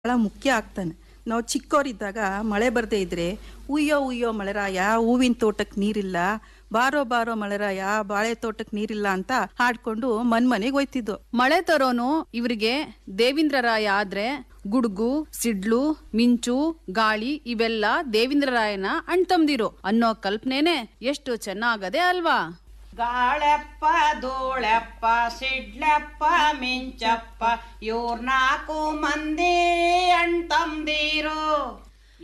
ಬಹಳ ಮುಖ್ಯ ಆಗ್ತಾನೆ ನಾವು ಚಿಕ್ಕವರಿದ್ದಾಗ ಮಳೆ ಬರದೇ ಇದ್ರೆ ಉಯ್ಯೋ ಉಯ್ಯೋ ಮಳೆರಾಯ ಹೂವಿನ ತೋಟಕ್ಕೆ ನೀರಿಲ್ಲ ಬಾರೋ ಬಾರೋ ಮಳೆರಾಯ ಬಾಳೆ ತೋಟಕ್ಕೆ ನೀರಿಲ್ಲ ಅಂತ ಹಾಡ್ಕೊಂಡು ಮನ್ ಮನೆಗೆ ಹೋಯ್ತಿದ್ದು ಮಳೆ ತರೋನು ಇವರಿಗೆ ದೇವೇಂದ್ರರಾಯ ಆದ್ರೆ ಗುಡುಗು ಸಿಡ್ಲು ಮಿಂಚು ಗಾಳಿ ಇವೆಲ್ಲ ದೇವೇಂದ್ರರಾಯನ ಅಣ್ತಂದಿರು ಅನ್ನೋ ಕಲ್ಪನೆನೆ ಎಷ್ಟು ಚೆನ್ನಾಗದೆ ಅಲ್ವಾ ಗಾಳೆಪ್ಪ ಧೂಳೆಪ್ಪ ಸಿಡ್ಲೆಪ್ಪ ಮಿಂಚಪ್ಪ ಇವ್ರ ನಾಲ್ಕು ಮಂದಿ ಅಣ್ತಂದಿರು